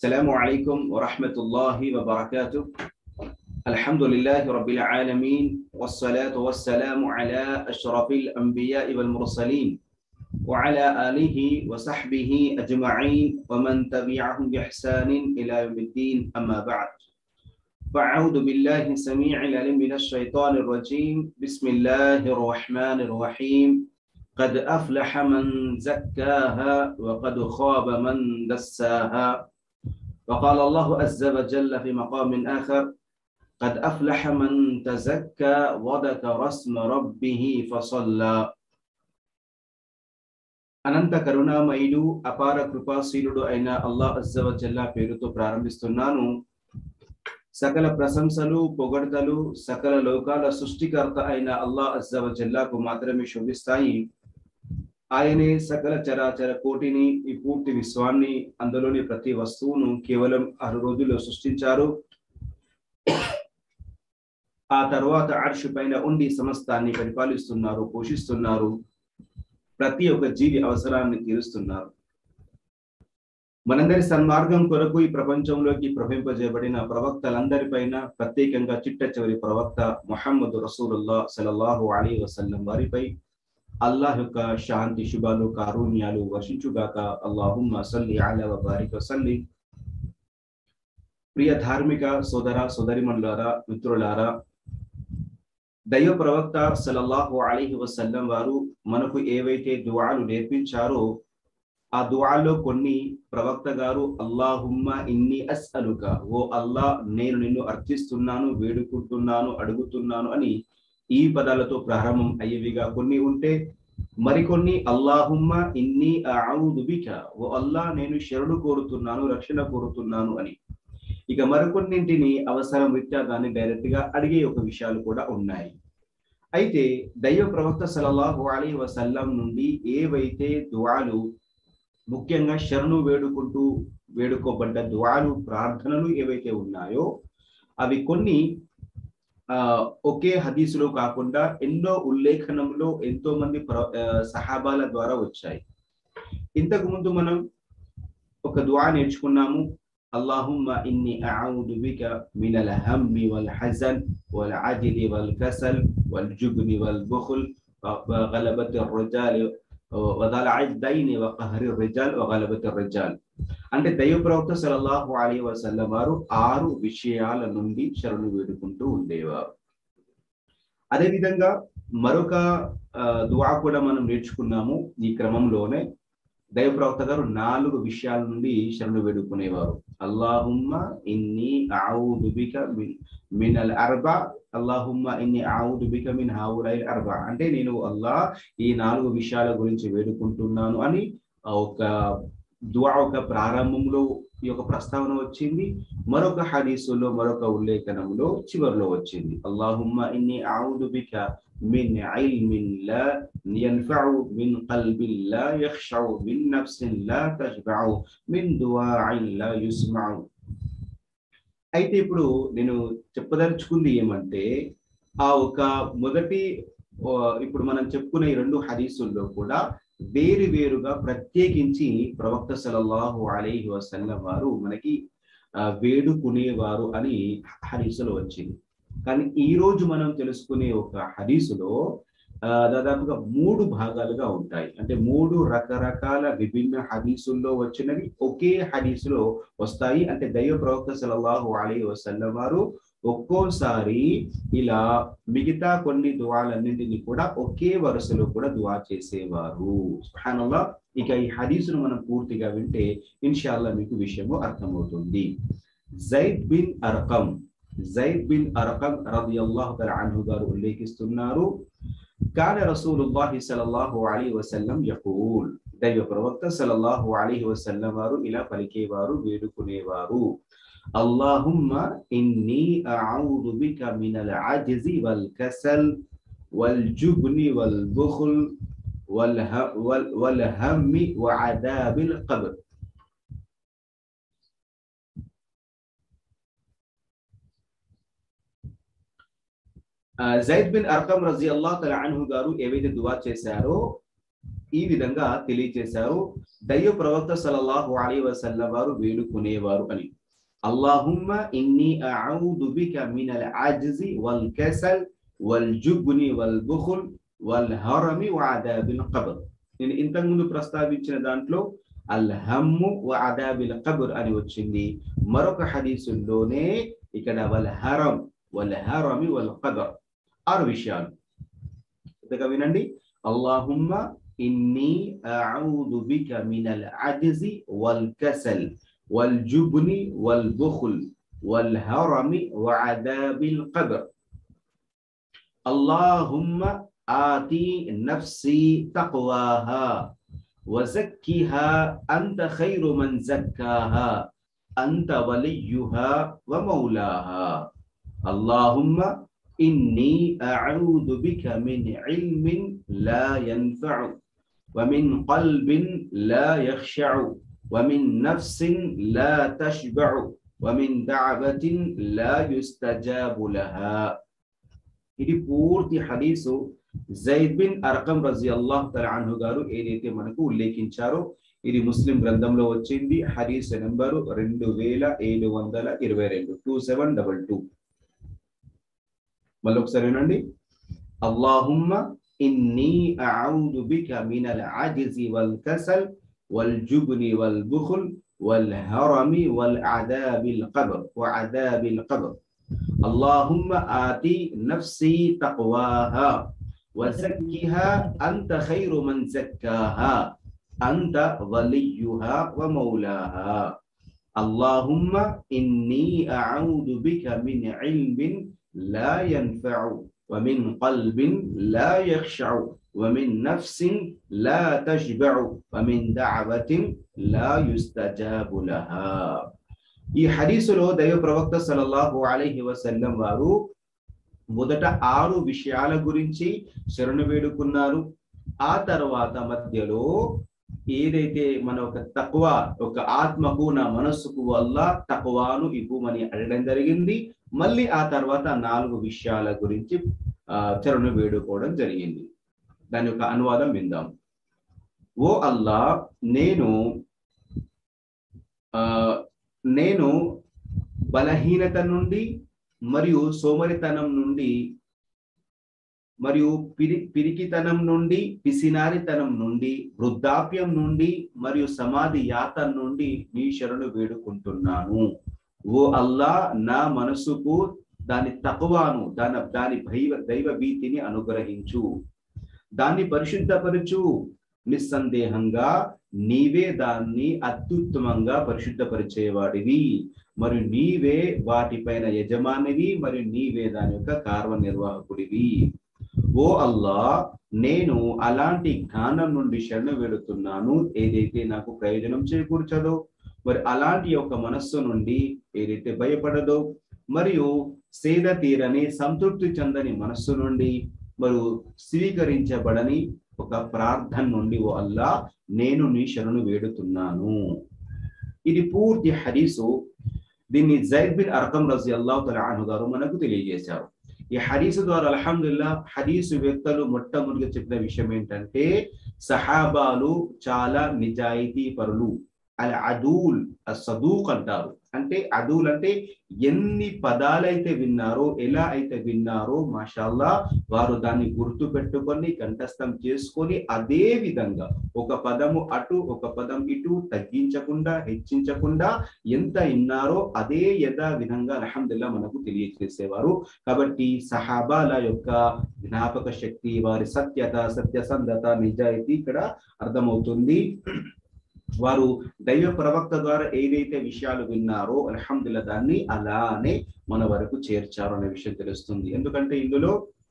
السلام عليكم ورحمة الله وبركاته الحمد لله رب العالمين والصلاة والسلام على أشرف الأنبياء والمرسلين وعلى آله وصحبه أجمعين ومن تبعهم بإحسان إلى يوم الدين أما بعد فأعوذ بالله السميع العليم من الشيطان الرجيم بسم الله الرحمن الرحيم قد أفلح من زكاها وقد خاب من دساها وقال الله عز وجل في مقام آخر قد أفلح من تزكى وذكر اسم ربه فصلى అనంత కరుణామయుడు అపార కృపాశీలుడు అయిన అల్లాహ్ అజ్జవజల్లా పేరుతో ప్రారంభిస్తున్నాను సకల ప్రశంసలు పొగడతలు సకల లోకాల సృష్టికర్త అయిన అల్లాహ్ అజ్జవజల్లాకు మాత్రమే శోభిస్తాయి ఆయనే సకల చరాచర కోటిని ఈ పూర్తి విశ్వాన్ని అందులోని ప్రతి వస్తువును కేవలం ఆరు రోజుల్లో సృష్టించారు ఆ తర్వాత అర్షు పైన ఉండి సమస్తాన్ని పరిపాలిస్తున్నారు పోషిస్తున్నారు ప్రతి ఒక్క జీవి అవసరాన్ని తీరుస్తున్నారు మనందరి సన్మార్గం కొరకు ఈ ప్రపంచంలోకి ప్రవహింపజేయబడిన ప్రవక్తలందరిపైన ప్రత్యేకంగా చిట్ట చివరి ప్రవక్త మొహమ్మద్ రసూలుల్లా సలల్లాహు అలీ వసల్లం వారిపై అల్లాహ్ యొక్క శాంతి శుభాలు కారుణ్యాలు వర్షించుగాక అల్లాహుమ్మ సల్లి అలా బారిక సల్లి ప్రియ ధార్మిక సోదర సోదరిమణులారా మిత్రులారా దైవ ప్రవక్త సలల్లాహు అలీహి వసల్లం వారు మనకు ఏవైతే దువాలు నేర్పించారో ఆ దువాల్లో కొన్ని ప్రవక్త గారు అల్లాహుమ్మ ఇన్ని అస్ అలుక ఓ అల్లా నేను నిన్ను అర్థిస్తున్నాను వేడుకుంటున్నాను అడుగుతున్నాను అని ఈ పదాలతో ప్రారంభం అయ్యేవిగా కొన్ని ఉంటే మరికొన్ని అల్లాహుమ్మ ఇన్ని బిక ఓ అల్లా నేను శరణు కోరుతున్నాను రక్షణ కోరుతున్నాను అని ఇక మరికొన్నింటిని అవసరం రీత్యా దాన్ని డైరెక్ట్ గా అడిగే ఒక విషయాలు కూడా ఉన్నాయి అయితే దైవ ప్రవక్త సలల్లాహు అలీ వసల్లం నుండి ఏవైతే దువాలు ముఖ్యంగా శరణు వేడుకుంటూ వేడుకోబడ్డ దువాలు ప్రార్థనలు ఏవైతే ఉన్నాయో అవి కొన్ని ఆ ఒకే హదీసులో కాకుండా ఎన్నో ఉల్లేఖనంలో ఎంతో మంది సహాబాల ద్వారా వచ్చాయి ఇంతకు ముందు మనం ఒక దువా నేర్చుకున్నాము اللهم إني أعوذ بك من الهم والحزن والعجل والكسل والجبن والبخل وغلبة الرجال وضلع الدين وقهر الرجال وغلبة الرجال అంటే దైవ ప్రవక్త సలల్లాహు అలీ వసల్లం వారు ఆరు విషయాల నుండి శరణు వేడుకుంటూ ఉండేవారు అదేవిధంగా మరొక దువా కూడా మనం నేర్చుకున్నాము ఈ క్రమంలోనే దైవ ప్రవక్త గారు నాలుగు విషయాల నుండి శరణు వేడుకునేవారు అల్లాహుమ్మ ఇన్ని ఆవుదు బిక మిన్ అల్ అర్బా అల్లాహుమ్మ ఇన్ని ఆవుదు బిక మిన్ హావులైల్ అర్బా అంటే నేను అల్లా ఈ నాలుగు విషయాల గురించి వేడుకుంటున్నాను అని ఒక దువా ఒక ప్రారంభంలో ఈ యొక్క ప్రస్తావన వచ్చింది మరొక హదీసులో మరొక ఉల్లేఖనంలో చివరిలో వచ్చింది అల్లాహుమ్మ ఇన్ని ఆవుదు బిక من علم لا ينفع من قلب لا يخشع من نفس لا تشبع من دعاء لا يسمع అయితే ఇప్పుడు నేను చెప్పదలుచుకుంది ఏమంటే ఆ ఒక మొదటి ఇప్పుడు మనం చెప్పుకునే ఈ రెండు హదీసుల్లో కూడా వేరు వేరుగా ప్రత్యేకించి ప్రవక్త సలల్లాహు అలైహి వసల్లం వారు మనకి వేడుకునేవారు అని హదీసులో వచ్చింది కానీ ఈ రోజు మనం తెలుసుకునే ఒక హదీసులో దాదాపుగా మూడు భాగాలుగా ఉంటాయి అంటే మూడు రకరకాల విభిన్న హదీసుల్లో వచ్చినవి ఒకే హదీసులో వస్తాయి అంటే దైవ ప్రవక్త సలల్లాహు అలీ వసల్లం వారు ఒక్కోసారి ఇలా మిగతా కొన్ని దువాలన్నింటినీ కూడా ఒకే వరుసలో కూడా దువా చేసేవారు సుహానల్లా ఇక ఈ హదీసును మనం పూర్తిగా వింటే ఇన్షాల్లా మీకు విషయము అర్థమవుతుంది Zaid bin Arqam Zaid bin Arqam రదియల్లాహు తఆలా అన్హు గారు ఉల్లేఖిస్తున్నారు కాన రసూలుల్లాహి సల్లల్లాహు అలైహి వసల్లం యఖూల్ దైవ ప్రవక్త సల్లల్లాహు అలైహి వసల్లం వారు ఇలా పలికేవారు వేడుకునేవారు అల్లాహుమ్మ ఇన్ని అఊదు బిక మినల్ అజ్జి వల్ కసల్ వల్ జుబ్ని వల్ బుఖల్ వల్ హమ్మి వఅదాబిల్ ఖబ్ర్ జైద్ బిన్ అర్కం రజీ అల్లాహ్ తల అన్హు గారు ఏవైతే దువా చేశారో ఈ విధంగా తెలియచేశారు దైవ ప్రవక్త సల్లల్లాహు అలీ వసల్లం వారు వేడుకునేవారు అని అల్లాహుమ్మ ఇన్ని అఊదు బిక మినల్ అజ్జి వల్ కసల్ వల్ జుబ్ని వల్ బుఖుల్ వల్ హరమి వఅదాబిల్ ఖబర్ నేను ఇంతకు ముందు ప్రస్తావించిన దాంట్లో అల్ హమ్ము వఅదాబిల్ ఖబర్ అని వచ్చింది మరొక హదీసుల్లోనే ఇక్కడ వల్ హరం వల్ హరమి వల్ ఖబర్ ఆరు విషయాలు పెద్దగా వినండి అల్లాహుమ్మ ఇన్ని అఊదు బిక మినల్ అజ్జి వల్ కసల్ వల్ జుబ్ని వల్ బుఖుల్ వల్ హరమి వఅదాబిల్ ఖబర్ اللهم آتي نفسي تقواها وزكها أنت خير من زكاها أنت وليها ومولاها اللهم إني أعوذ بك من علم لا ينفع ومن قلب لا يخشع ومن نفس لا تشبع ومن دعوة لا يستجاب لها ఇది పూర్తి హదీసు జైద్ బిన్ అర్కం రజి అల్లాహ్ అన్హు గారు ఏదైతే మనకు ఉల్లేఖించారో ఇది ముస్లిం గ్రంథంలో వచ్చింది హదీస్ నెంబరు రెండు వేల ఏడు వందల ఇరవై రెండు టూ సెవెన్ డబల్ టూ మళ్ళీ ఒకసారి వినండి అల్లాహుమ్మ ఇన్ని అఊదు బిక మినల్ అజిజి వల్ కసల్ వల్ జుబ్ని వల్ బుఖుల్ వల్ హరమి వల్ అదాబిల్ ఖబర్ వఅదాబిల్ ఖబర్ اللهم آتي نفسي تقواها وزكها أنت خير من زكاها أنت وليها ومولاها اللهم إني أعوذ بك من علم لا ينفع ومن قلب لا يخشع ومن نفس لا تشبع ومن دعوة لا يستجاب لها ఈ హదీసులో దైవ ప్రవక్త సలల్లాహు అలైహి వసల్లం వారు మొదట ఆరు విషయాల గురించి శరణు వేడుకున్నారు ఆ తర్వాత మధ్యలో ఏదైతే మన ఒక తక్కువ ఒక ఆత్మకు నా మనస్సుకు వల్ల తక్కువను ఇవ్వమని అడగడం జరిగింది మళ్ళీ ఆ తర్వాత నాలుగు విషయాల గురించి ఆ చరణు వేడుకోవడం జరిగింది దాని యొక్క అనువాదం విందాం ఓ అల్లా నేను ఆ నేను బలహీనత నుండి మరియు సోమరితనం నుండి మరియు పిరి పిరికితనం నుండి పిసినారితనం నుండి వృద్ధాప్యం నుండి మరియు సమాధి యాత నుండి నీ శరణు వేడుకుంటున్నాను ఓ అల్లా నా మనసుకు దాని తకువాను దాని దాని దైవ దైవ భీతిని అనుగ్రహించు దాన్ని పరిశుద్ధపరచు నిస్సందేహంగా నీవే దాన్ని అత్యుత్తమంగా పరిశుద్ధపరిచేవాడివి మరియు నీవే వాటిపైన యజమానివి మరియు నీవే దాని యొక్క కార్యనిర్వాహకుడివి ఓ అల్లా నేను అలాంటి జ్ఞానం నుండి శరణు వెళుతున్నాను ఏదైతే నాకు ప్రయోజనం చేకూర్చదో మరి అలాంటి యొక్క మనస్సు నుండి ఏదైతే భయపడదో మరియు సేద తీరని సంతృప్తి చెందని మనస్సు నుండి మరియు స్వీకరించబడని ఒక ప్రార్థన నుండి ఓ అల్లా నేను నీ శరణు వేడుతున్నాను ఇది పూర్తి హదీసు దీన్ని జైద్ బిన్ అర్కం రజి అల్లాహ్ తలాను గారు మనకు తెలియజేశారు ఈ హదీసు ద్వారా అల్హమ్దుల్లా హదీసు వ్యక్తులు మొట్టమొదటిగా చెప్పిన విషయం ఏంటంటే సహాబాలు చాలా నిజాయితీ పరులు అల్ అదూల్ సదూక్ అంటారు అంటే అదూల్ అంటే ఎన్ని పదాలైతే విన్నారో ఎలా అయితే విన్నారో మాషాల్లా వారు దాన్ని గుర్తు పెట్టుకొని కంఠస్థం చేసుకొని అదే విధంగా ఒక పదము అటు ఒక పదం ఇటు తగ్గించకుండా హెచ్చించకుండా ఎంత విన్నారో అదే యథా విధంగా అల్హమ్దుల్లా మనకు తెలియజేసేవారు కాబట్టి సహాబాల యొక్క జ్ఞాపక శక్తి వారి సత్యత సత్యసంధత నిజాయితీ ఇక్కడ అర్థమవుతుంది వారు దైవ ప్రవక్త ద్వారా ఏదైతే విషయాలు విన్నారో అల్హమ్దుల్లా దాన్ని అలానే మన వరకు చేర్చారు అనే విషయం తెలుస్తుంది ఎందుకంటే ఇందులో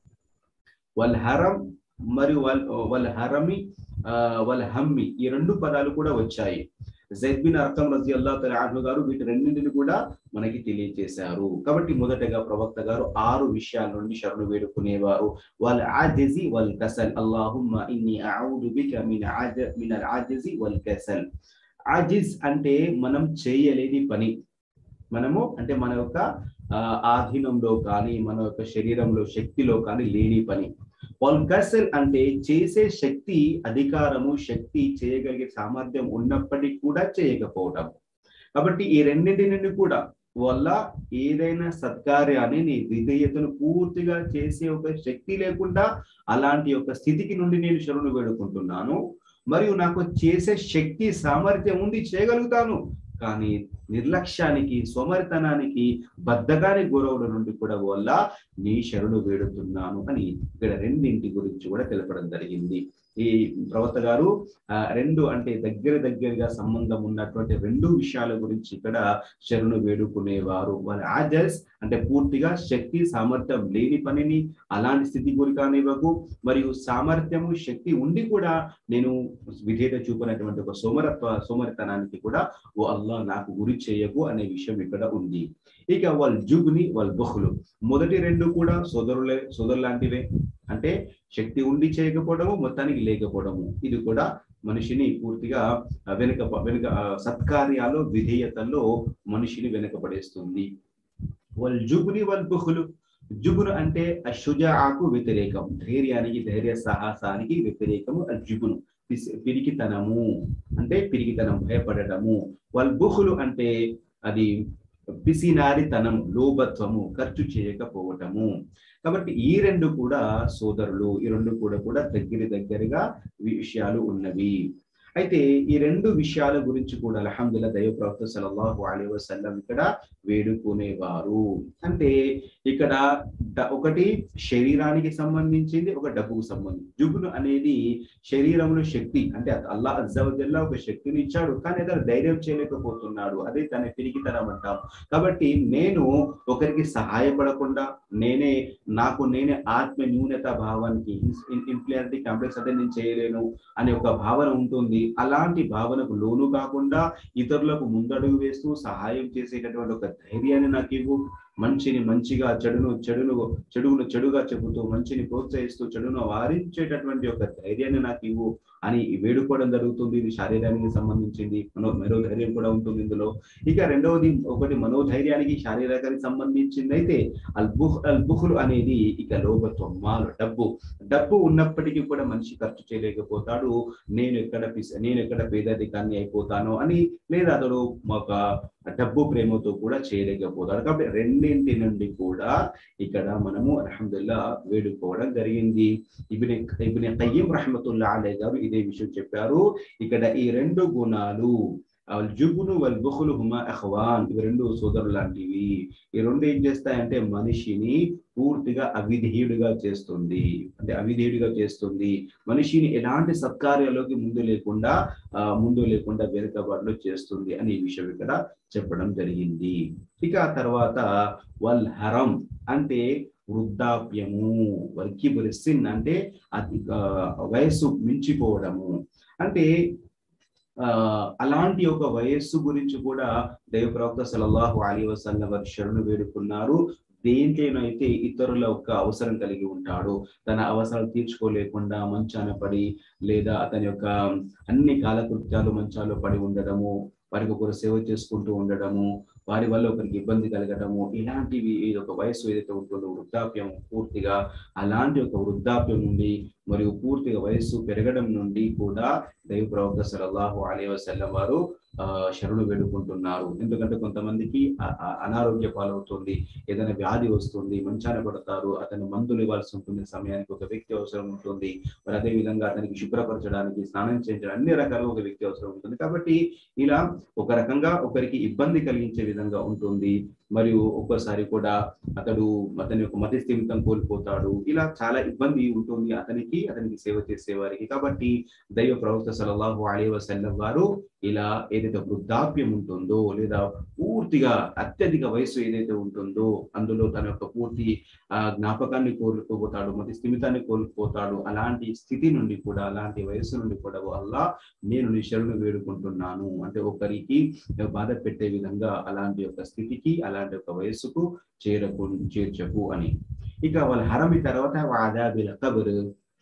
వల్ హరం మరియు వల్ వల్ హరమి వల్ హమ్మి ఈ రెండు పదాలు కూడా వచ్చాయి జైద్ బిన్ అర్కం రజి అల్లా తలాహు గారు వీటి రెండింటిని కూడా మనకి తెలియజేశారు కాబట్టి మొదటగా ప్రవక్త గారు ఆరు విషయాల నుండి శరణు వేడుకునేవారు వాళ్ళ ఆజెజి వల్ కసల్ అల్లాహుమ్మ ఇన్ని అఊదు బిక మిన్ ఆజ మిన్ అల్ ఆజెజి వల్ కసల్ ఆజిజ్ అంటే మనం చేయలేని పని మనము అంటే మన యొక్క ఆధీనంలో కానీ మన యొక్క శరీరంలో శక్తిలో కానీ లేని పని వల్ కసల్ అంటే చేసే శక్తి అధికారము శక్తి చేయగలిగే సామర్థ్యం ఉన్నప్పటికీ కూడా చేయకపోవటం కాబట్టి ఈ రెండింటి నుండి కూడా వల్ల ఏదైనా సత్కార్యాన్ని నీ విధేయతను పూర్తిగా చేసే ఒక శక్తి లేకుండా అలాంటి ఒక స్థితికి నుండి నేను శరణు వేడుకుంటున్నాను మరియు నాకు చేసే శక్తి సామర్థ్యం ఉంది చేయగలుగుతాను కానీ నిర్లక్ష్యానికి సోమరితనానికి బద్ధకానికి గురవడం నుండి కూడా వల్ల నీ శరణు వేడుతున్నాను అని ఇక్కడ రెండింటి గురించి కూడా తెలపడం జరిగింది ఈ ప్రవక్త గారు ఆ రెండు అంటే దగ్గర దగ్గరగా సంబంధం ఉన్నటువంటి రెండు విషయాల గురించి ఇక్కడ శరణు వేడుకునేవారు వారి ఆజర్స్ అంటే పూర్తిగా శక్తి సామర్థ్యం లేని పనిని అలాంటి స్థితి గురి కానివ్వకు మరియు సామర్థ్యము శక్తి ఉండి కూడా నేను విధేయత చూపినటువంటి ఒక సోమరత్వ సోమరితనానికి కూడా ఓ అల్లా నాకు గురి చేయకు అనే విషయం ఇక్కడ ఉంది ఇక వాళ్ళ జుగ్ని వాళ్ళ బహులు మొదటి రెండు కూడా సోదరులే సోదరు లాంటివే అంటే శక్తి ఉండి చేయకపోవడము మొత్తానికి లేకపోవడము ఇది కూడా మనిషిని పూర్తిగా వెనుక వెనుక సత్కార్యాలు విధేయతల్లో మనిషిని వెనుకపడేస్తుంది వల్ జుగుని వల్ బుహులు జుగును అంటే అశుజాకు వ్యతిరేకం ధైర్యానికి ధైర్య సాహసానికి వ్యతిరేకము అజుగును పిరికితనము అంటే పిరికితనం భయపడటము వల్ బుహులు అంటే అది పిసినారితనం లోభత్వము ఖర్చు చేయకపోవటము కాబట్టి ఈ రెండు కూడా సోదరులు ఈ రెండు కూడా కూడా దగ్గర దగ్గరగా విషయాలు ఉన్నవి అయితే ఈ రెండు విషయాల గురించి కూడా అల్హమ్దుల్లా దైవ ప్రవక్త సల్లల్లాహు అలైహి వసల్లం ఇక్కడ వేడుకునేవారు అంటే ఇక్కడ ఒకటి శరీరానికి సంబంధించింది ఒక డబ్బుకు సంబంధించి జుగును అనేది శరీరంలో శక్తి అంటే అల్లా అజ్జవజల్లా ఒక శక్తిని ఇచ్చాడు కానీ అతను ధైర్యం చేయలేకపోతున్నాడు అదే తన పిరిగితనం అంటాం కాబట్టి నేను ఒకరికి సహాయపడకుండా నేనే నాకు నేనే ఆత్మ న్యూనత భావానికి ఇన్ఫ్లుయెన్టీ కాంప్లెక్స్ అదే నేను చేయలేను అనే ఒక భావన ఉంటుంది అలాంటి భావనకు లోను కాకుండా ఇతరులకు ముందడుగు వేస్తూ సహాయం చేసేటటువంటి ఒక ధైర్యాన్ని నాకు ఇవ్వు మంచిని మంచిగా చెడును చెడును చెడును చెడుగా చెబుతూ మంచిని ప్రోత్సహిస్తూ చెడును వారించేటటువంటి ఒక ధైర్యాన్ని నాకు ఇవ్వు అని వేడుకోవడం జరుగుతుంది ఇది శారీరానికి సంబంధించింది మనో మనోధైర్యం కూడా ఉంటుంది ఇందులో ఇక రెండవది ఒకటి మనోధైర్యానికి శారీరకానికి సంబంధించింది అయితే అల్బుహ్ అల్బుహులు అనేది ఇక లోభత్వం మాలు డబ్బు డబ్బు ఉన్నప్పటికీ కూడా మనిషి ఖర్చు చేయలేకపోతాడు నేను ఎక్కడ నేను ఎక్కడ పేదరికాన్ని అయిపోతాను అని లేదా అతడు ఒక డబ్బు ప్రేమతో కూడా చేయలేకపోతాడు కాబట్టి రెండింటి నుండి కూడా ఇక్కడ మనము అల్హమ్దుల్లా వేడుకోవడం జరిగింది ఇబిని ఇబిని కయ్యం రహమతుల్లా అలే గారు ఇదే విషయం చెప్పారు ఇక్కడ ఈ రెండు గుణాలు జుగును వల్ బుహులు హుమా అహ్వాన్ ఇవి రెండు సోదరులు లాంటివి ఈ రెండు ఏం చేస్తాయంటే మనిషిని పూర్తిగా అవిధేయుడిగా చేస్తుంది అంటే అవిధేయుడిగా చేస్తుంది మనిషిని ఎలాంటి సత్కార్యాల్లోకి ముందు లేకుండా ముందు లేకుండా వెనుకబాటులో చేస్తుంది అని ఈ విషయం ఇక్కడ చెప్పడం జరిగింది ఇక తర్వాత వల్ హరం అంటే వృద్ధాప్యము వర్కి బరిసిన్ అంటే అది వయస్సు మించిపోవడము అంటే ఆ అలాంటి ఒక వయస్సు గురించి కూడా దైవ ప్రవక్త సలల్లాహు అలీ వసల్ల వారి శరణు వేడుకున్నారు దేంట్లోనైతే ఇతరుల యొక్క అవసరం కలిగి ఉంటాడు తన అవసరాలు తీర్చుకోలేకుండా మంచాన పడి లేదా అతని యొక్క అన్ని కాలకృత్యాలు మంచాల్లో పడి ఉండడము వారికి ఒకరు సేవ చేసుకుంటూ ఉండడము వారి వల్ల ఒకరికి ఇబ్బంది కలగడము ఇలాంటివి ఒక వయస్సు ఏదైతే ఉంటుందో వృద్ధాప్యం పూర్తిగా అలాంటి ఒక వృద్ధాప్యం నుండి మరియు పూర్తిగా వయస్సు పెరగడం నుండి కూడా దైవ ప్రవక్త సలల్లాహు అలీ వసల్లం వారు ఆ శరణు వేడుకుంటున్నారు ఎందుకంటే కొంతమందికి అనారోగ్య పాలవుతుంది ఏదైనా వ్యాధి వస్తుంది మంచాన పడతారు అతను మందులు ఇవ్వాల్సి ఉంటుంది సమయానికి ఒక వ్యక్తి అవసరం ఉంటుంది మరి అదే విధంగా అతనికి శుభ్రపరచడానికి స్నానం చేయించడం అన్ని రకాలుగా ఒక వ్యక్తి అవసరం ఉంటుంది కాబట్టి ఇలా ఒక రకంగా ఒకరికి ఇబ్బంది కలిగించే విధంగా ఉంటుంది మరియు ఒక్కోసారి కూడా అతడు అతని యొక్క మతి స్థిమితం కోల్పోతాడు ఇలా చాలా ఇబ్బంది ఉంటుంది అతనికి అతనికి సేవ చేసే వారికి కాబట్టి దైవ ప్రవక్త సలల్లాహు అలీ వసల్లం వారు ఇలా ఏదైతే వృద్ధాప్యం ఉంటుందో లేదా పూర్తిగా అత్యధిక వయసు ఏదైతే ఉంటుందో అందులో తన యొక్క పూర్తి ఆ జ్ఞాపకాన్ని కోల్పోతాడు మతి స్థిమితాన్ని కోల్పోతాడు అలాంటి స్థితి నుండి కూడా అలాంటి వయసు నుండి కూడా వల్ల నేను నీ శరణు వేడుకుంటున్నాను అంటే ఒకరికి బాధ పెట్టే విధంగా అలాంటి యొక్క స్థితికి అలాంటి ఒక వయస్సుకు చేరకు చేర్చకు అని ఇక వాళ్ళ హరమి తర్వాత వాదాబిల కబరు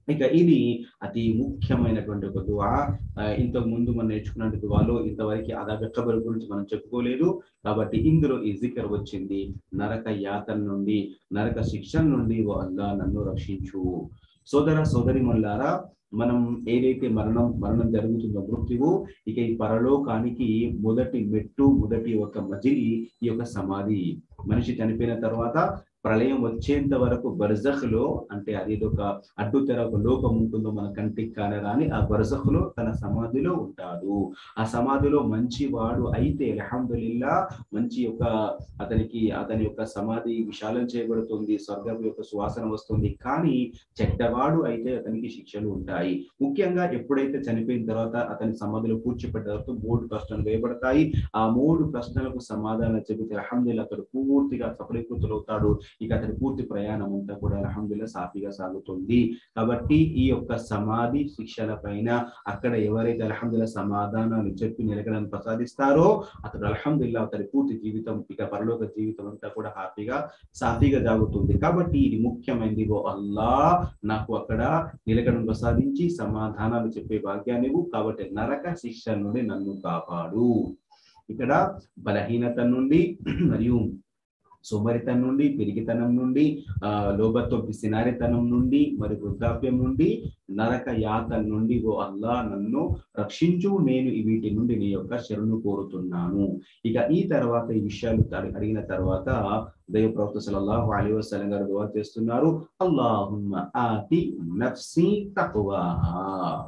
ఇక ఇది అతి ముఖ్యమైనటువంటి ఒక దువా ఆ, ఇంతకు ముందు మనం నేర్చుకున్న దువాలో ఇంతవరకు అదాబ్ ఖబర్ గురించి మనం చెప్పుకోలేదు కాబట్టి ఇందులో ఈ జికర్ వచ్చింది నరక యాతన నుండి నరక శిక్షణ నుండి ఓ అల్లా నన్ను రక్షించు సోదర సోదరి మల్లారా మనం ఏదైతే మరణం మరణం జరుగుతుందో మృత్యువు ఇక ఈ పరలోకానికి మొదటి మెట్టు మొదటి ఒక మజిలి ఈ యొక్క సమాధి మనిషి చనిపోయిన తర్వాత ప్రళయం వచ్చేంత వరకు బర్జఖ్ లో అంటే అది ఒక అడ్డుతెర ఒక లోకం ఉంటుందో మన కంటికి కానరాని ఆ బర్జఖ్ లో తన సమాధిలో ఉంటాడు ఆ సమాధిలో మంచివాడు అయితే అల్హమ్దులిల్లా మంచి యొక్క అతనికి అతని యొక్క సమాధి విశాలం చేయబడుతుంది స్వర్గం యొక్క సువాసన వస్తుంది కానీ చెడ్డవాడు అయితే అతనికి శిక్షలు ఉంటాయి ముఖ్యంగా ఎప్పుడైతే చనిపోయిన తర్వాత అతని సమాధిలో కూర్చోపెట్టిన తర్వాత మూడు ప్రశ్నలు వేయబడతాయి ఆ మూడు ప్రశ్నలకు సమాధానం చెబితే అల్హమ్దుల్లా అతడు పూర్తిగా సఫలీకృతులవుతాడు ఇక అతని పూర్తి ప్రయాణం అంతా కూడా అల్హమ్దుల్లా సాఫీగా సాగుతుంది కాబట్టి ఈ యొక్క సమాధి శిక్షల పైన అక్కడ ఎవరైతే అల్హమ్దుల్లా సమాధానాలు చెప్పి నిలకడను ప్రసాదిస్తారో అతడు అల్హమ్దుల్లా అతని పూర్తి జీవితం ఇక పరలోక జీవితం అంతా కూడా హ్యాపీగా సాఫీగా సాగుతుంది కాబట్టి ఇది ముఖ్యమైనది ఓ అల్లా నాకు అక్కడ నిలకడను ప్రసాదించి సమాధానాలు చెప్పే భాగ్యాన్ని ఇవ్వు. కాబట్టి నరక శిక్ష నుండి నన్ను కాపాడు ఇక్కడ బలహీనత నుండి మరియు సోమరితనం నుండి పిరిగితనం నుండి ఆ లోబత్వ సినారితనం నుండి మరి వృద్ధాప్యం నుండి నరక యాతన నుండి ఓ అల్లా నన్ను రక్షించు నేను ఈ వీటి నుండి నీ యొక్క శరణు కోరుతున్నాను ఇక ఈ తర్వాత ఈ విషయాలు అడి- అడిగిన తర్వాత దైవ ప్రవక్త సల్లల్లాహు అలైహి వసల్లం గారు దువా చేస్తున్నారు అల్లాహుమ్మ ఆతి నఫ్సీ తక్వాహా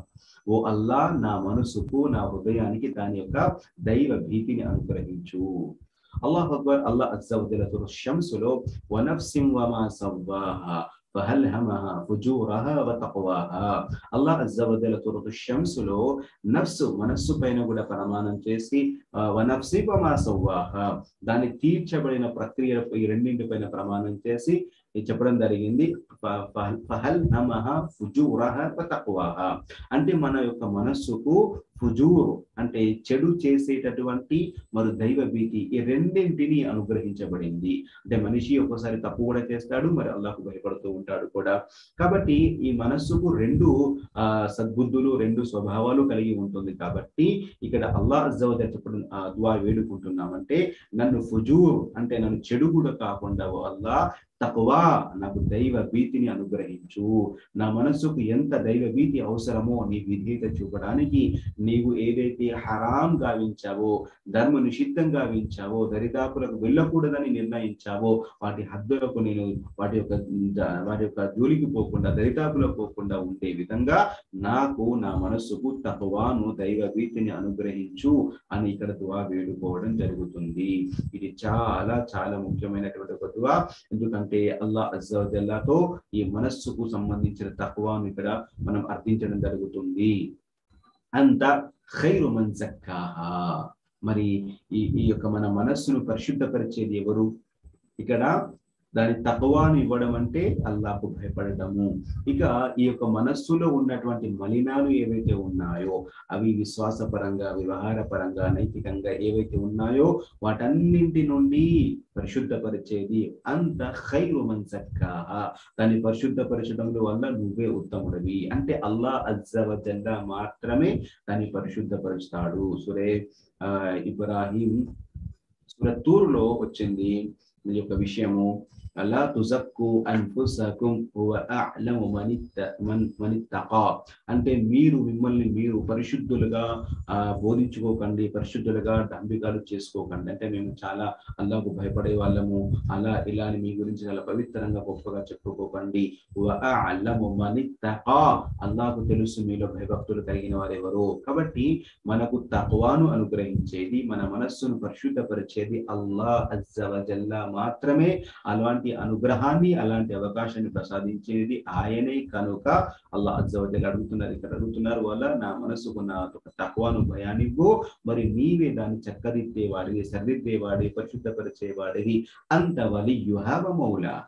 ఓ అల్లా నా మనసుకు నా హృదయానికి దాని యొక్క దైవ భీతిని అనుగ్రహించు అల్లాహ్ అక్బర్ అల్లాహ్ అజ్జవజల షంసులో వనఫ్సిం వమా సవ్వాహా ఫహల్హమహా ఫుజూరహా వతక్వాహా అల్లాహ్ అజ్జవజల తురతు షంసులో నఫ్సు మనస్సు పైన కూడా ప్రమాణం చేసి ఆ, వనఫ్సి వమా సవ్వాహా దాన్ని తీర్చబడిన ప్రక్రియ ఈ రెండింటి పైన ప్రమాణం చేసి ఇది చెప్పడం జరిగింది ఫ- ఫ- ఫహల్ నమః ఫుజూరహ వతక్వాహ అంటే మన యొక్క మనస్సుకు ఫుజూరు అంటే చెడు చేసేటటువంటి మరి దైవ భీతి ఈ రెండింటిని అనుగ్రహించబడింది అంటే మనిషి ఒక్కోసారి తప్పు కూడా చేస్తాడు మరి అల్లాహకు భయపడుతూ ఉంటాడు కూడా కాబట్టి ఈ మనస్సుకు రెండు ఆ సద్బుద్ధులు రెండు స్వభావాలు కలిగి ఉంటుంది కాబట్టి ఇక్కడ అల్లాహ్ అజ్జవద చెప్పడం ఆ దువా వేడుకుంటున్నామంటే నన్ను ఫుజూర్ అంటే నన్ను చెడు కూడా కాకుండా ఓ అల్లా తక్కువా నాకు దైవ భీతిని అనుగ్రహించు నా మనస్సుకు ఎంత దైవ భీతి అవసరమో నీ విధేయత చూపడానికి నీవు ఏదైతే హరాం గావించావో ధర్మ నిషిద్ధం గావించావో దరిదాపులకు వెళ్ళకూడదని నిర్ణయించావో వాటి హద్దులకు నేను వాటి యొక్క వాటి యొక్క జోలికి పోకుండా దరిదాపులకు పోకుండా ఉండే విధంగా నాకు నా మనస్సుకు తక్కువను దైవ భీతిని అనుగ్రహించు అని ఇక్కడ దువా వేడుకోవడం జరుగుతుంది ఇది చాలా చాలా ముఖ్యమైనటువంటి ఒక దువా ఎందుకంటే అల్లా అజ్జల్లాతో ఈ మనస్సుకు సంబంధించిన తక్కువను ఇక్కడ మనం అర్థించడం జరుగుతుంది అంత ఖైరు మన్ జక్కాహా మరి ఈ ఈ యొక్క మన మనస్సును పరిశుద్ధపరిచేది ఎవరు ఇక్కడ దాని తక్కువను ఇవ్వడం అంటే అల్లాహకు భయపడటము ఇక ఈ యొక్క మనస్సులో ఉన్నటువంటి మలినాలు ఏవైతే ఉన్నాయో అవి విశ్వాసపరంగా వ్యవహార పరంగా నైతికంగా ఏవైతే ఉన్నాయో వాటన్నింటి నుండి పరిశుద్ధపరిచేది అంత ఖైరు మన్ సక్కాహా దాన్ని పరిశుద్ధపరచడంలో వల్ల నువ్వే ఉత్తముడివి అంటే అల్లా అజ్జవజల్లా మాత్రమే దాన్ని పరిశుద్ధపరుస్తాడు సురే ఆ ఇబ్రాహీం సురతూరులో వచ్చింది ఈ యొక్క విషయము అలా తుజక్కు అన్ఫుసకుం హువ అ'లము మనిత్త మన్ మనిత్తకా అంటే మీరు మిమ్మల్ని మీరు పరిశుద్ధులుగా ఆ బోధించుకోకండి పరిశుద్ధులుగా డంబికాలు చేసుకోకండి అంటే మేము చాలా అల్లాకు భయపడే వాళ్ళము అలా ఇలా అని మీ గురించి చాలా పవిత్రంగా గొప్పగా చెప్పుకోకండి హువ అ'లము మనిత్తకా అల్లాకు తెలుసు మీలో భయభక్తులు కలిగిన వారెవరు కాబట్టి మనకు తక్వాను అనుగ్రహించేది మన మనస్సును పరిశుద్ధపరిచేది అల్లా అజ్జవజల్లా మాత్రమే అలాంటి అనుగ్రహాన్ని అలాంటి అవకాశాన్ని ప్రసాదించేది ఆయనే కనుక అల్లా అజ్జవజల్ అడుగుతున్నారు ఇక్కడ అడుగుతున్నారు వల్ల నా మనసుకు నా తక్కువను భయానివ్వు మరి నీవే దాన్ని చక్కదిద్దేవాడివి సరిదిద్దేవాడి పరిశుద్ధపరిచేవాడివి అంత వలి యుహవ మౌలాహ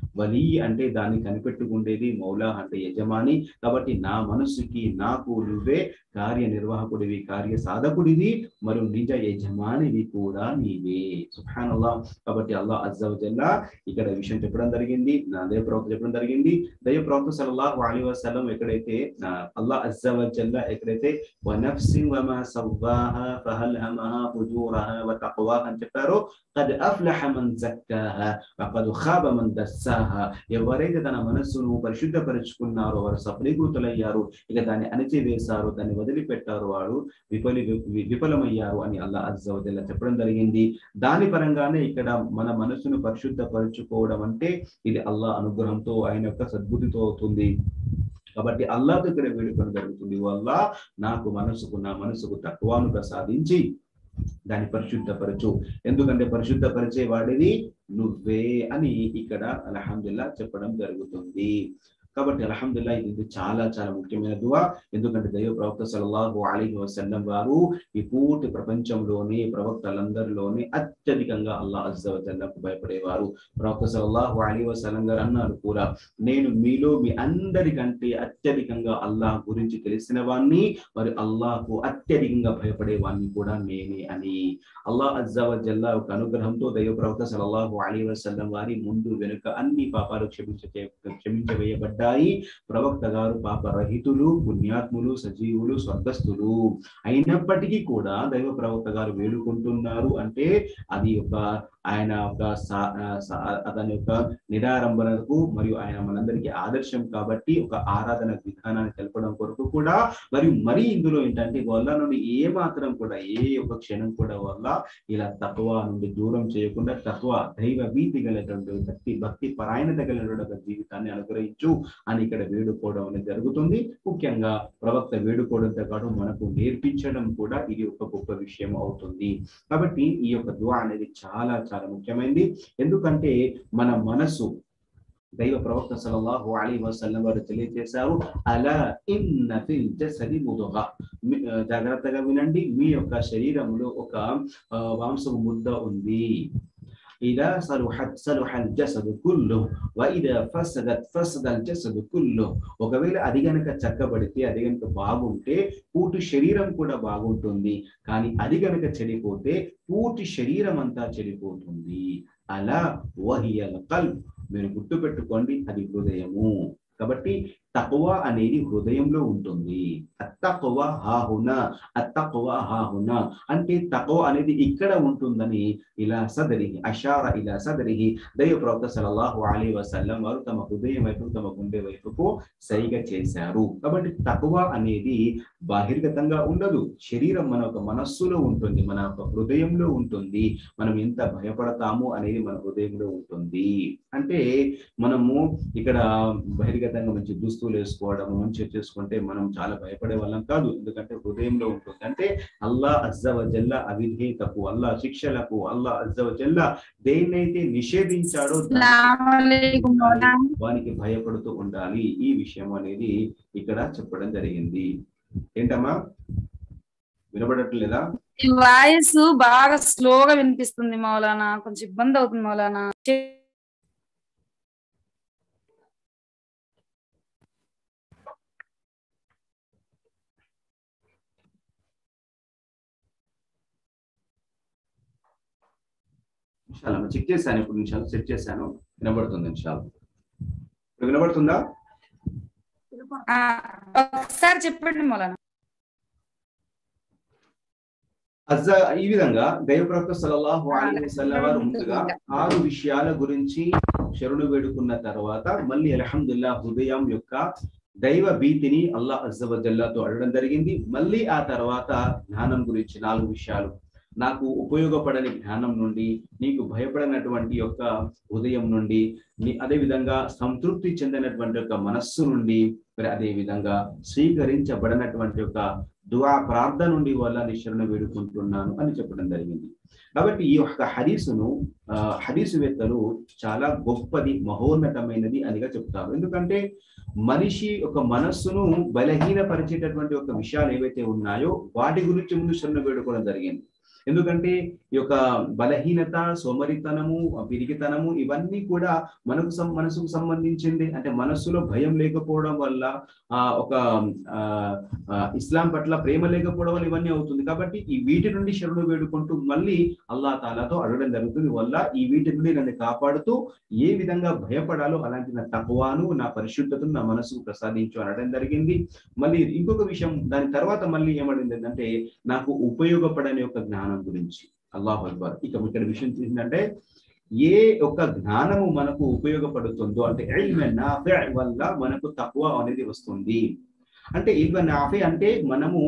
వలీ అంటే దాన్ని కనిపెట్టుకుండేది మౌలా అంటే యజమాని కాబట్టి నా మనస్సుకి నాకు నువ్వే కార్యనిర్వాహకుడివి కార్య సాధకుడివి మరియు నిజ యజమానివి కూడా నీవే సుహానల్లా కాబట్టి అల్లా అజ్జవజల్లా ఇక్కడ విషయం చెప్పడం జరిగింది నా దైవ ప్రవక్త చెప్పడం జరిగింది దైవ ప్రవక్త సల్లల్లాహు అలైహి వసల్లం ఎక్కడైతే ఆ, అల్లా అజ్జవజల్లా ఎక్కడైతే వనఫ్సిన్ వమా సవ్వాహా ఫహల్హమహా ఫుజూరహా వ తఖ్వాహా అని చెప్పారో قد أفلح من زكاها وقد خاب من దస్సాహా ఎవరైతే తన మనస్సును పరిశుద్ధపరుచుకున్నారో వారు సఫలీకృతులయ్యారు ఇక దాన్ని అణిచివేశారు దాన్ని వదిలిపెట్టారు వాడు విఫలి వి- విఫలమయ్యారు అని అల్లా అజ్జవజల్లా చెప్పడం జరిగింది దాని పరంగానే ఇక్కడ మన మనస్సును పరిశుద్ధపరుచుకోవడం అంటే ఇది అల్లా అనుగ్రహంతో ఆయన యొక్క సద్బుద్ధితో అవుతుంది కాబట్టి అల్లాతో ఇక్కడ వేడుకను జరుగుతుంది వల్ల నాకు మనసుకు నా మనసుకు తక్కువను ప్రసాదించి దాన్ని పరిశుద్ధపరచు ఎందుకంటే పరిశుద్ధపరిచే వాడివి నువ్వే అని ఇక్కడ అల్హమ్దుల్లా చెప్పడం జరుగుతుంది కాబట్టి అల్హమ్దుల్లా ఇది ఇది చాలా చాలా ముఖ్యమైన దువా ఎందుకంటే దైవ ప్రవక్త సల్లల్లాహు అలైహి వసల్లం వారు ఈ పూర్తి ప్రపంచంలోని ప్రవక్తలందరిలోని అత్యధికంగా అల్లా అజ్జవజల్లకు భయపడేవారు ప్రవక్త సల్లల్లాహు అలైహి వసల్లం గారు అన్నారు కూడా నేను మీలో మీ అందరికంటే అత్యధికంగా అల్లాహ్ గురించి తెలిసిన వాణ్ణి మరి అల్లాహకు అత్యధికంగా భయపడే వాణ్ణి కూడా నేనే అని అల్లాహ్ అజ్జవజల్లా ఒక అనుగ్రహంతో దైవ ప్రవక్త సల్లల్లాహు అలైహి వసల్లం వారి ముందు వెనుక అన్ని పాపాలు క్షమించ క్షమించవేయబడ్డాయి ప్రవక్త గారు పాప రహితులు పుణ్యాత్ములు సజీవులు స్వర్గస్థులు అయినప్పటికీ కూడా దైవ ప్రవక్త గారు వేడుకుంటున్నారు అంటే అది ఒక ఆయన ఒక సా- ఆ, సా- అతని యొక్క నిరారంభనకు మరియు ఆయన మనందరికీ ఆదర్శం కాబట్టి ఒక ఆరాధన విధానాన్ని తెలపడం కొరకు కూడా మరియు మరి ఇందులో ఏంటంటే వల్ల నుండి ఏ మాత్రం కూడా ఏ ఒక్క క్షణం కూడా వల్ల ఇలా తక్కువ నుండి దూరం చేయకుండా తక్కువ దైవ భీతి కలిగినటువంటి భక్తి భక్తి పరాయణత కలిగినటువంటి ఒక జీవితాన్ని అనుగ్రహించు అని ఇక్కడ వేడుకోవడం అనేది జరుగుతుంది ముఖ్యంగా ప్రవక్త వేడుకోవడంతో పాటు మనకు నేర్పించడం కూడా ఇది ఒక గొప్ప విషయం అవుతుంది కాబట్టి ఈ యొక్క దువా అనేది చాలా చాలా ముఖ్యమైనది ఎందుకంటే మన మనసు దైవ ప్రవక్త సల్లల్లాహు అలైహి వసల్లం వారు తెలియజేశారు అలా ఇన్న ఫిల్ జసది ముదుగ మీ- ఆ, జాగ్రత్తగా వినండి మీ యొక్క శరీరంలో ఒక ఆ, మాంసపు ముద్ద ఉంది ఇదా సలుహత్ సలుహల్ జసదు కుల్లు వైదా ఫసదత్ ఫసదల్ జసదు కుల్లు ఒకవేళ అది గనక చక్కబడితే అది గనక బాగుంటే పూర్తి శరీరం కూడా బాగుంటుంది కానీ అది గనక చెడిపోతే పూర్తి శరీరం అంతా చెడిపోతుంది అలా వహియల్ కల్బ్ మీరు గుర్తుపెట్టుకోండి అది హృదయము కాబట్టి తక్కువ అనేది హృదయంలో ఉంటుంది అత్తక్కువ హాహున అత్తక్కువ హాహున అంటే తక్కువ అనేది ఇక్కడ ఉంటుందని ఇలా సదరిహి అషార ఇలా సదరిహి దైవ ప్రవక్త సల్లల్లాహు అలైహి వసల్లం వారు తమ హృదయం వైపు తమ గుండె వైపుకు సైగ చేశారు కాబట్టి తక్కువ అనేది బహిర్గతంగా ఉండదు శరీరం మన ఒక మనస్సులో ఉంటుంది మన ఒక హృదయంలో ఉంటుంది మనం ఎంత భయపడతాము అనేది మన హృదయంలో ఉంటుంది అంటే మనము ఇక్కడ బహిర్గతంగా మంచి దుస్తులు వేసుకోవడం మంచి చేసుకుంటే మనం చాలా భయపడే వాళ్ళం కాదు ఎందుకంటే హృదయంలో ఉంటుంది అంటే అల్లా అజ్జవజల్ల అవిధేయతకు అల్లా శిక్షలకు అల్లా అజ్జవజల్ల దేన్నైతే నిషేధించాడో దాన్ని అస్సలాముఅలైకుం మౌలానా. వానికి భయపడుతూ ఉండాలి ఈ విషయం అనేది ఇక్కడ చెప్పడం జరిగింది ఏంటమ్మా వినబడట్లేదా ఈ వాయిస్ బాగా స్లోగా వినిపిస్తుంది మౌలానా కొంచెం ఇబ్బంది అవుతుంది మౌలానా చే- నిమిషాలు చెక్ చేశాను ఇప్పుడు నిమిషాలు సెట్ చేశాను వినబడుతుంది నిమిషాలు ఇప్పుడు వినబడుతుందా ఆ, ఒకసారి చెప్పండి మౌలానా అజ్జా ఈ విధంగా దైవప్రవక్త సల్లల్లాహు అలైహి వసల్లం వారు ముందుగా ఆరు విషయాల గురించి శరణు వేడుకున్న తర్వాత మళ్ళీ అల్హమ్దుల్లా హృదయం యొక్క దైవ భీతిని అల్లా అజ్జవజల్లాతో అడగడం జరిగింది మళ్ళీ ఆ తర్వాత జ్ఞానం గురించి నాలుగు విషయాలు నాకు ఉపయోగపడని జ్ఞానం నుండి నీకు భయపడనటువంటి యొక్క హృదయం నుండి నీ అదే విధంగా సంతృప్తి చెందినటువంటి యొక్క మనస్సు నుండి మరి అదే విధంగా స్వీకరించబడినటువంటి యొక్క దువా ప్రార్థన నుండి వల్ల నిశ్చరణ వేడుకుంటున్నాను అని చెప్పడం జరిగింది కాబట్టి ఈ యొక్క హదీసును ఆ, హదీసువేత్తలు చాలా గొప్పది మహోన్నతమైనది అనిగా చెప్తారు ఎందుకంటే మనిషి ఒక మనస్సును బలహీనపరిచేటటువంటి ఒక విషయాలు ఏవైతే ఉన్నాయో వాటి గురించి ముందు శరణ వేడుకోవడం జరిగింది ఎందుకంటే ఈ యొక్క బలహీనత సోమరితనము పిరిగితనము ఇవన్నీ కూడా మనకు సం- మనసుకు సంబంధించింది అంటే మనస్సులో భయం లేకపోవడం వల్ల ఆ ఒక ఆ, ఆ, ఇస్లాం పట్ల ప్రేమ లేకపోవడం వల్ల ఇవన్నీ అవుతుంది కాబట్టి ఈ వీటి నుండి శరణు వేడుకుంటూ మళ్ళీ అల్లా తాలాతో అడగడం జరుగుతుంది వల్ల ఈ వీటి నుండి నన్ను కాపాడుతూ ఏ విధంగా భయపడాలో అలాంటి నా తక్కువను నా పరిశుద్ధతను నా మనసుకు ప్రసాదించు అనడం జరిగింది మళ్ళీ ఇంకొక విషయం దాని తర్వాత మళ్ళీ ఏమడింది అంటే నాకు ఉపయోగపడని యొక్క జ్ఞానం గురించి అల్లాహ్ అక్బర్ ఇక ఇక్కడ విషయం ఏంటంటే ఏ ఒక్క జ్ఞానము మనకు ఉపయోగపడుతుందో అంటే ఇల్మ నాఫి వల్ల మనకు తక్కువ అనేది వస్తుంది అంటే ఇల్మ నాఫి అంటే మనము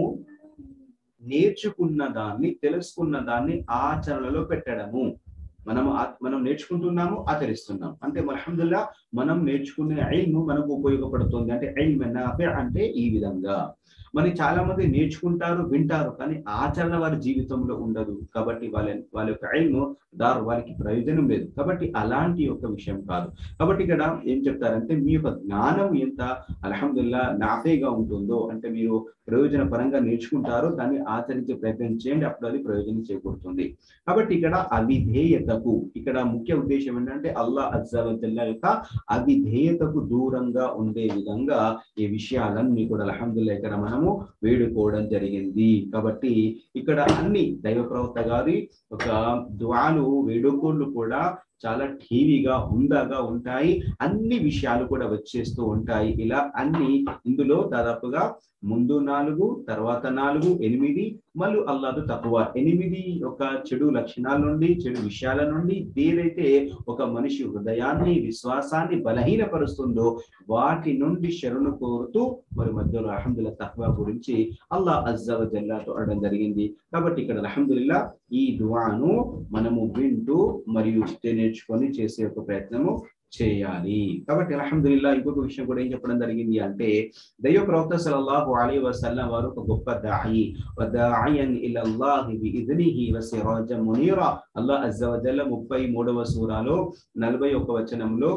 నేర్చుకున్న దాన్ని తెలుసుకున్న దాన్ని ఆచరణలో పెట్టడము మనము ఆ- మనం నేర్చుకుంటున్నాము ఆచరిస్తున్నాం అంటే అల్హమ్దుల్లా మనం నేర్చుకునే ఐల్ము మనకు ఉపయోగపడుతుంది అంటే ఐల్మ నాఫి అంటే ఈ విధంగా మరి చాలా మంది నేర్చుకుంటారు వింటారు కానీ ఆచరణ వారి జీవితంలో ఉండదు కాబట్టి వాళ్ళ వాళ్ళ యొక్క ఐల్ము దారు వాళ్ళకి ప్రయోజనం లేదు కాబట్టి అలాంటి ఒక విషయం కాదు కాబట్టి ఇక్కడ ఏం చెప్తారంటే మీ యొక్క జ్ఞానం ఎంత అల్హమ్దుల్లా నాఫేగా ఉంటుందో అంటే మీరు ప్రయోజన పరంగా నేర్చుకుంటారో దాన్ని ఆచరించే ప్రయత్నం చేయండి అప్పుడు అది ప్రయోజనం చేకూరుతుంది కాబట్టి ఇక్కడ అవిధేయతకు ఇక్కడ ముఖ్య ఉద్దేశం ఏంటంటే అల్లా అజ్జవజల్లా యొక్క అవిధేయతకు దూరంగా ఉండే విధంగా ఈ విషయాలన్నీ కూడా అల్హమ్దుల్లా ఇక్కడ మనము వేడుకోవడం జరిగింది కాబట్టి ఇక్కడ అన్ని దైవ ప్రవక్త గారి ఒక దువాలు వేడుకోళ్ళు కూడా చాలా ఠీవిగా హుందాగా ఉంటాయి అన్ని విషయాలు కూడా వచ్చేస్తూ ఉంటాయి ఇలా అన్ని ఇందులో దాదాపుగా ముందు నాలుగు తర్వాత నాలుగు ఎనిమిది మళ్ళీ అల్లాదు తక్కువ ఎనిమిది ఒక చెడు లక్షణాల నుండి చెడు విషయాల నుండి ఏదైతే ఒక మనిషి హృదయాన్ని విశ్వాసాన్ని బలహీనపరుస్తుందో వాటి నుండి శరణు కోరుతూ మరి మధ్యలో అహమ్దుల్లా తక్వా గురించి అల్లా అజ్జవ జల్లాతో అనడం జరిగింది కాబట్టి ఇక్కడ అల్హమ్దుల్లా ఈ దువాను మనము వింటూ మరియు నేర్చుకొని చేసే ఒక ప్రయత్నము చేయాలి కాబట్టి అల్హమ్దుల్లా ఇంకొక విషయం కూడా ఏం చెప్పడం జరిగింది అంటే దైవ ప్రవక్త సల్లల్లాహు అలైహి వసల్లం వారు ఒక గొప్ప దాయి వదాయన్ ఇలల్లాహి బిఇذనిహి వసిరాజం మునీరా అల్లాహ్ అజ్జ వజల్ల 33వ సూరాలో 41 వచనంలో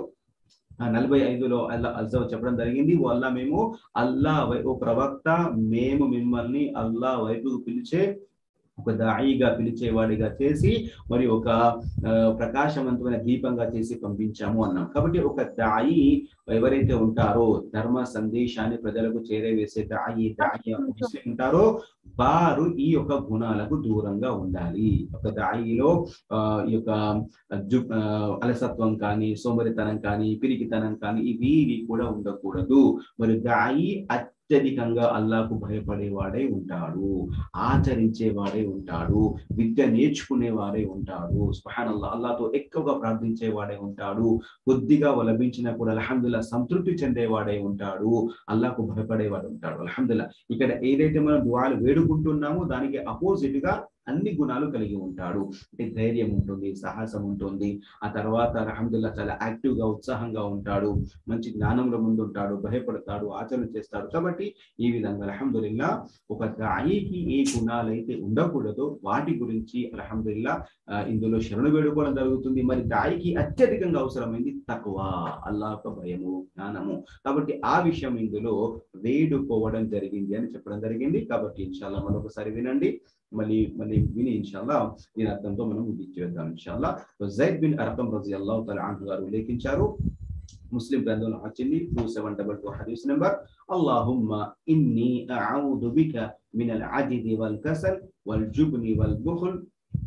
ఆ నలభై ఐదులో అల్లా అల్లా చెప్పడం జరిగింది ఓ అల్లా మేము అల్లా వై- ఓ ప్రవక్త మేము మిమ్మల్ని అల్లా వైపుకు పిలిచే ఒక దాయిగా పిలిచేవాడిగా చేసి మరి ఒక ఆ, ప్రకాశవంతమైన దీపంగా చేసి పంపించాము అన్నాం కాబట్టి ఒక దాయి ఎవరైతే ఉంటారో ధర్మ సందేశాన్ని ప్రజలకు చేరవేసే దాయి దాయి ఎవరైతే ఉంటారో వారు ఈ యొక్క గుణాలకు దూరంగా ఉండాలి ఒక దాయిలో ఆ, ఈ యొక్క జు- ఆ, అలసత్వం కానీ సోమరితనం కానీ పిరికితనం కానీ ఇవి ఇవి కూడా ఉండకూడదు మరి దాయి అత్యధికంగా అల్లాకు భయపడేవాడే ఉంటాడు ఆచరించేవాడే ఉంటాడు విద్య నేర్చుకునేవాడే ఉంటాడు సుహాన్ అల్లా అల్లాతో ఎక్కువగా ప్రార్థించేవాడే ఉంటాడు కొద్దిగా లభించినా కూడా అల్హమ్దుల్లా సంతృప్తి చెందేవాడే ఉంటాడు అల్లాకు భయపడేవాడు ఉంటాడు అల్హమ్దుల్లా ఇక్కడ ఏదైతే మనం దువాలు వేడుకుంటున్నామో దానికి అపోజిట్ గా అన్ని గుణాలు కలిగి ఉంటాడు అంటే ధైర్యం ఉంటుంది సాహసం ఉంటుంది ఆ తర్వాత అల్హమ్దుల్లా చాలా యాక్టివ్ గా ఉత్సాహంగా ఉంటాడు మంచి జ్ఞానంలో ముందు ఉంటాడు భయపడతాడు ఆచరణ చేస్తాడు కాబట్టి ఈ విధంగా అల్హమ్దుల్లా ఒక దాయికి ఏ గుణాలైతే ఉండకూడదో వాటి గురించి అల్హమ్దుల్లా ఆ, ఇందులో శరణు వేడుకోవడం జరుగుతుంది మరి దాయికి అత్యధికంగా అవసరమైంది తక్కువ అల్లా యొక్క భయము జ్ఞానము కాబట్టి ఆ విషయం ఇందులో వేడుకోవడం జరిగింది అని చెప్పడం జరిగింది కాబట్టి ఇన్షాల్లా మరొకసారి వినండి మళ్ళీ మళ్ళీ విని ఇన్షాల్లా దీని అర్థంతో మనం ముగించేద్దాం ఇన్షాల్లా జైద్ బిన్ అరకం రజి అల్లాహ్ తల అంటు గారు ఉల్లేఖించారు ముస్లిం గ్రంథంలో వచ్చింది టూ సెవెన్ డబల్ టూ హదీస్ నెంబర్ اللهم إني أعوذ بك من العجز والكسل والجبن والبخل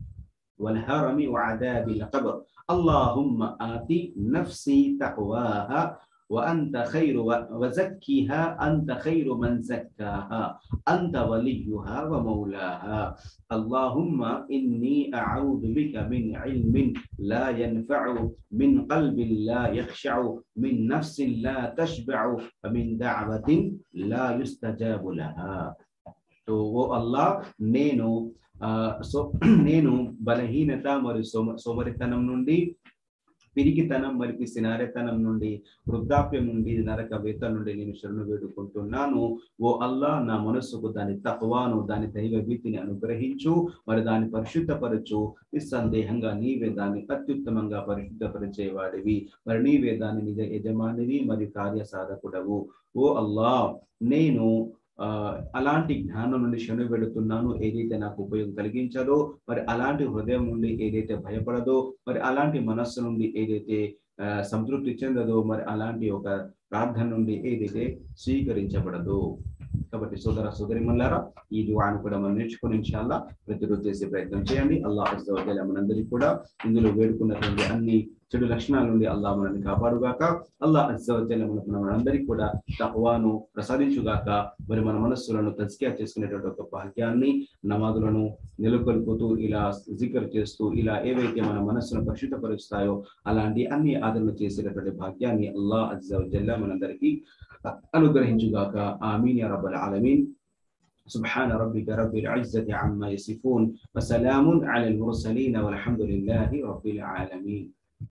والهرم وعذاب القبر اللهم آت نفسي تقواها وأنت خير وزكها أنت خير من زكاها أنت وليها ومولاها اللهم إني أعوذ بك من علم لا ينفع من قلب لا يخشع من نفس لا تشبع ومن دعوة لا يستجاب لها సో ఓ అల్లా నేను ఆ, సో నేను బలహీనత మరియు సోమ సోమరితనం నుండి పిరికితనం మరియు సినారితనం నుండి వృద్ధాప్యం నుండి నరక వేత నుండి నేను శరణు వేడుకుంటున్నాను ఓ అల్లా నా మనస్సుకు దాని తత్వాను దాని దైవ భీతిని అనుగ్రహించు మరి దాన్ని పరిశుద్ధపరచు నిస్సందేహంగా నీవే దాన్ని అత్యుత్తమంగా పరిశుద్ధపరిచేవాడివి మరి నీవే దాని నిజ యజమానివి మరియు కార్య సాధకుడవు ఓ అల్లా నేను ఆ, అలాంటి జ్ఞానం నుండి శను పెడుతున్నాను ఏదైతే నాకు ఉపయోగం కలిగించదో మరి అలాంటి హృదయం నుండి ఏదైతే భయపడదో మరి అలాంటి మనస్సు నుండి ఏదైతే ఆ, సంతృప్తి చెందదో మరి అలాంటి ఒక ప్రార్థన నుండి ఏదైతే స్వీకరించబడదు కాబట్టి సోదర సోదరి మల్లారా ఈ దువాను కూడా మనం నేర్చుకుని ఇన్షాల్లా ప్రతిరోజు చేసే ప్రయత్నం చేయండి అల్లాహ్ అజ్జ వ జల్ల మనందరికీ కూడా ఇందులో వేడుకున్నటువంటి అన్ని చెడు లక్షణాల నుండి అల్లాహ్ మనల్ని కాపాడుగాక అల్లాహ్ అజ్జ వ జల్ల మనకు మనందరికీ కూడా తక్వాను ప్రసాదించుగాక మరి మన మనస్సులను తస్కియా చేసుకునేటువంటి ఒక భాగ్యాన్ని నమాజులను నెలకొల్పుతూ ఇలా జికర్ చేస్తూ ఇలా ఏవైతే మన మనస్సును పరిశుద్ధపరుస్తాయో అలాంటి అన్ని ఆదరణ చేసేటటువంటి భాగ్యాన్ని అల్లాహ్ అజ్జ వ జల్ల మనందరికీ అనుగ్రహించుగాక ఆమీన్ యా రబ్బల్ ఆలమీన్ سبحان ربك رب العزة عما يصفون وسلام على المرسلين والحمد لله رب العالمين